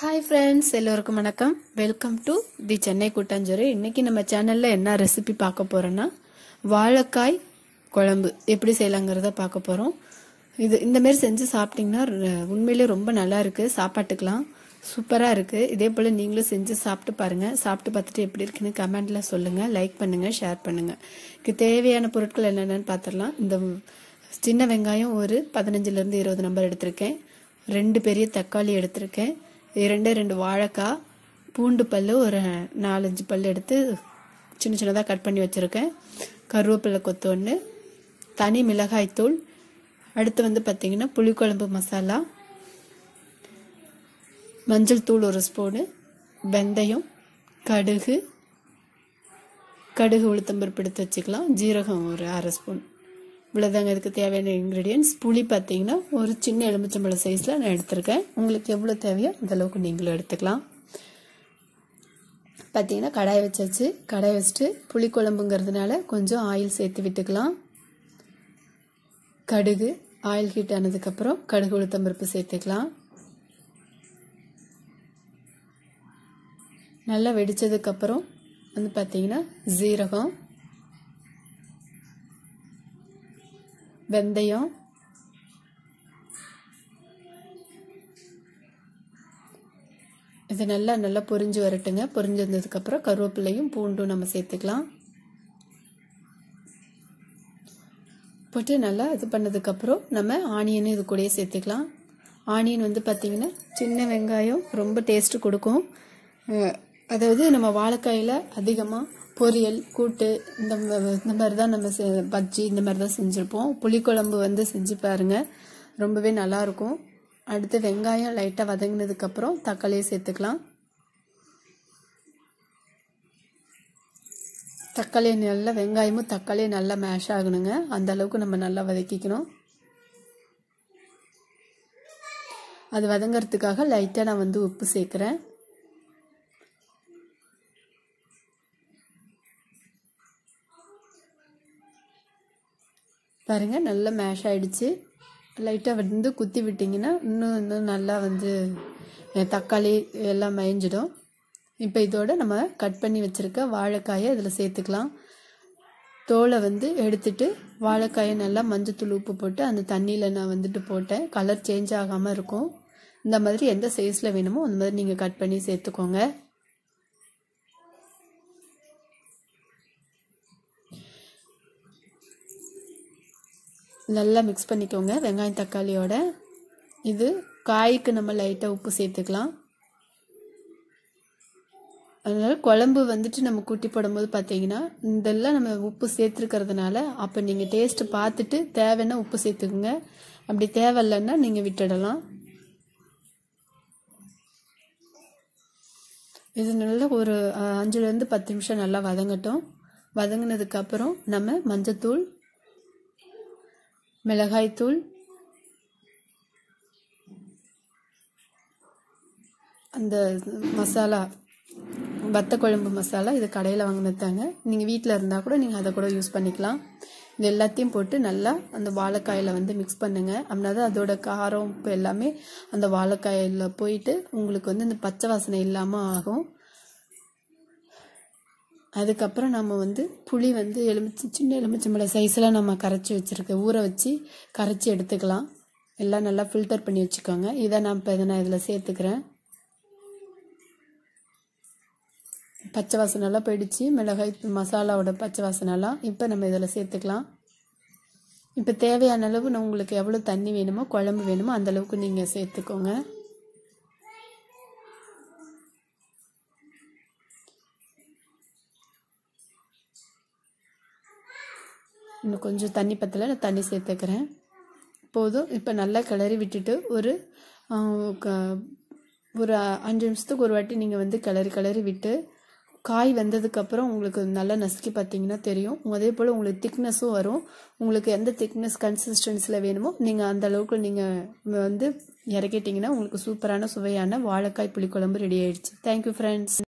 hi friends எல்லோருக்கும் வணக்கம் welcome to the Chennai கூட்டாஞ்சோறு இன்னைக்கு நம்ம சேனலில் என்ன ரெசிபி பார்க்க போகிறோன்னா வாழைக்காய் குழம்பு எப்படி செய்யலாங்கிறத பார்க்க போகிறோம் இது இந்த மாதிரி செஞ்சு சாப்பிட்டிங்கன்னா ர- உண்மையிலே ரொம்ப நல்லா இருக்குது சாப்பாட்டுக்கெலாம் சூப்பராக இருக்குது இதே போல் நீங்களும் செஞ்சு சாப்பிட்டு பாருங்கள் சாப்பிட்டு பார்த்துட்டு எப்படி இருக்குன்னு கமெண்டில் சொல்லுங்கள் லைக் பண்ணுங்கள் ஷேர் பண்ணுங்கள் இதுக்கு தேவையான பொருட்கள் என்னென்னு பார்த்துடலாம் இந்த சின்ன வெங்காயம் ஒரு பதினஞ்சுலேருந்து இருபது நம்பர் எடுத்திருக்கேன் ரெண்டு பெரிய தக்காளி எடுத்திருக்கேன் இரண்டே ரெண்டு வாழைக்காய் பூண்டு பல் ஒரு நாலஞ்சு பல் எடுத்து சின்ன சின்னதாக கட் பண்ணி வச்சுருக்கேன் கருவேப்பிலை கொத்து ஒன்று தனி மிளகாய்த்தூள் அடுத்து வந்து பார்த்திங்கன்னா புளிக்குழம்பு மசாலா மஞ்சள் தூள் ஒரு ஸ்பூனு வெந்தயம் கடுகு கடுகு உளுத்தம்பருப்பு எடுத்து வச்சுக்கலாம் ஜீரகம் ஒரு அரை ஸ்பூன் இவ்வளோதாங்க இதுக்கு தேவையான இன்க்ரீடியன்ஸ் புளி பார்த்தீங்கன்னா ஒரு சின்ன எலுமிச்சம்பழம் சைஸில் நான் எடுத்திருக்கேன் உங்களுக்கு எவ்வளோ தேவையோ அந்த அளவுக்கு நீங்களும் எடுத்துக்கலாம் பார்த்தீங்கன்னா கடாய் வச்சாச்சு கடாய் வச்சுட்டு புளி குழம்புங்கிறதுனால கொஞ்சம் ஆயில் சேர்த்து விட்டுக்கலாம் கடுகு ஆயில் ஹீட் ஆனதுக்கப்புறம் கடுகு உளுத்தம்பருப்பு சேர்த்துக்கலாம் நல்லா வெடிச்சதுக்கப்புறம் வந்து பார்த்தீங்கன்னா ஜீரகம் வெந்தயம் இது நல்லா நல்லா பொரிஞ்சு வரட்டுங்க பொரிஞ்சு வந்ததுக்கப்புறம் கருவேப்பிலையும் பூண்டும் நம்ம சேர்த்துக்கலாம் போட்டு நல்லா இது பண்ணதுக்கப்புறம் நம்ம ஆனியனும் இது கூடயே சேர்த்துக்கலாம் ஆனியன் வந்து பார்த்திங்கன்னா சின்ன வெங்காயம் ரொம்ப டேஸ்ட்டு கொடுக்கும் அஹ், அதாவது நம்ம வாழைக்காயில் அதிகமாக பொரியல் கூட்டு இந்த ம- இந்த மாதிரி தான் நம்ம செ- பஜ்ஜி இந்த மாதிரி தான் செஞ்சுருப்போம் புளிக்குழம்பு வந்து செஞ்சு பாருங்கள் ரொம்பவே நல்லாயிருக்கும் அடுத்து வெங்காயம் லைட்டாக வதங்கினதுக்கப்புறம் தக்காளியை சேர்த்துக்கலாம் தக்காளி நல்லா வெங்காயமும் தக்காளியும் நல்லா மேஷ் ஆகணுங்க அந்த அளவுக்கு நம்ம நல்லா வதக்கிக்கணும் அது வதங்கறதுக்காக லைட்டாக நான் வந்து உப்பு சேர்க்குறேன் பாருங்க நல்லா மேஷ் ஆயிடுச்சு லைட்டாக வந்து குத்தி விட்டிங்கன்னா இன்னும் இன்னும் நல்லா வந்து அஹ், தக்காளி எல்லாம் மயஞ்சிடும் இப்போ இதோட நம்ம கட் பண்ணி வச்சுருக்க வாழைக்காயை இதில் சேர்த்துக்கலாம் தோலை வந்து எடுத்துட்டு வாழைக்காயை நல்லா மஞ்சத்தூள் உப்பு போட்டு அந்த தண்ணியில் நான் வந்துட்டு போட்டேன் கலர் சேஞ்ச் ஆகாமல் இருக்கும் இந்த மாதிரி எந்த சைஸில் வேணுமோ அந்த மாதிரி நீங்கள் கட் பண்ணி சேர்த்துக்கோங்க நல்லா மிக்ஸ் பண்ணிக்கோங்க வெங்காயம் தக்காளியோட இது காய்க்கு நம்ம லைட்டாக உப்பு சேர்த்துக்கலாம் அதனால குழம்பு வந்துட்டு நம்ம கூட்டி போடும்போது பார்த்தீங்கன்னா இதெல்லாம் நம்ம உப்பு சேர்த்துருக்கிறதுனால அப்போ நீங்கள் டேஸ்ட்டு பார்த்துட்டு தேவைன்னா உப்பு சேர்த்துக்குங்க அப்படி தேவையில்லைன்னா நீங்கள் விட்டுடலாம் இது நல்லா ஒரு அஹ், அஞ்சுலேருந்து பத்து நிமிஷம் நல்லா வதங்கட்டும் வதங்கினதுக்கப்புறம் நம்ம மஞ்சத்தூள் மிளகாய்த்தூள் அந்த மசாலா வத்த குழம்பு மசாலா இது கடையில் வாங்கினதாங்க நீங்கள் வீட்டில் இருந்தால் கூட நீங்கள் அதை கூட யூஸ் பண்ணிக்கலாம் இது எல்லாத்தையும் போட்டு நல்லா அந்த வாழைக்காயில் வந்து மிக்ஸ் பண்ணுங்கள் அப்படின்னா தான் அதோட காரம் உப்பு எல்லாமே அந்த வாழைக்காயில் போயிட்டு உங்களுக்கு வந்து இந்த பச்சை வாசனை இல்லாமல் ஆகும் அதுக்கப்புறம் நம்ம வந்து புளி வந்து எலுமிச்சை சின்ன எலுமிச்சம்பழம் சைஸில் நம்ம கரைச்சி வச்சுருக்க ஊற வச்சு கரைச்சி எடுத்துக்கலாம் எல்லாம் நல்லா ஃபில்டர் பண்ணி வச்சுக்கோங்க இதை நான் இப்போ இதை நான் இதில் சேர்த்துக்கிறேன் பச்சை வாசனைலாம் போயிடுச்சு மிளகாய் மசாலாவோட பச்சை வாசனைலாம் இப்போ நம்ம இதில் சேர்த்துக்கலாம் இப்போ தேவையான அளவு நான் உங்களுக்கு எவ்வளோ தண்ணி வேணுமோ குழம்பு வேணுமோ அந்த அளவுக்கு நீங்கள் சேர்த்துக்கோங்க இன்னும் கொஞ்சம் தண்ணி பத்தல நான் தண்ணி சேர்த்துக்கிறேன் போதும் இப்போ நல்லா கிளறி விட்டுட்டு ஒரு ஆ, க- ஒரு அஞ்சு நிமிஷத்துக்கு ஒரு வாட்டி நீங்கள் வந்து கிளறி கிளறி விட்டு காய் வெந்ததுக்கப்புறம் உங்களுக்கு நல்லா நசுக்கி பார்த்தீங்கன்னா தெரியும் அதே போல் உங்களுக்கு திக்னஸும் வரும் உங்களுக்கு எந்த திக்னஸ் கன்சிஸ்டன்சியில் வேணுமோ நீங்கள் அந்த அளவுக்கு நீங்கள் வந்து இறக்கிட்டிங்கன்னா உங்களுக்கு சூப்பரான சுவையான வாழைக்காய் புளிக்குழம்பு ரெடி ஆயிடுச்சு தேங்க்யூ ஃப்ரெண்ட்ஸ்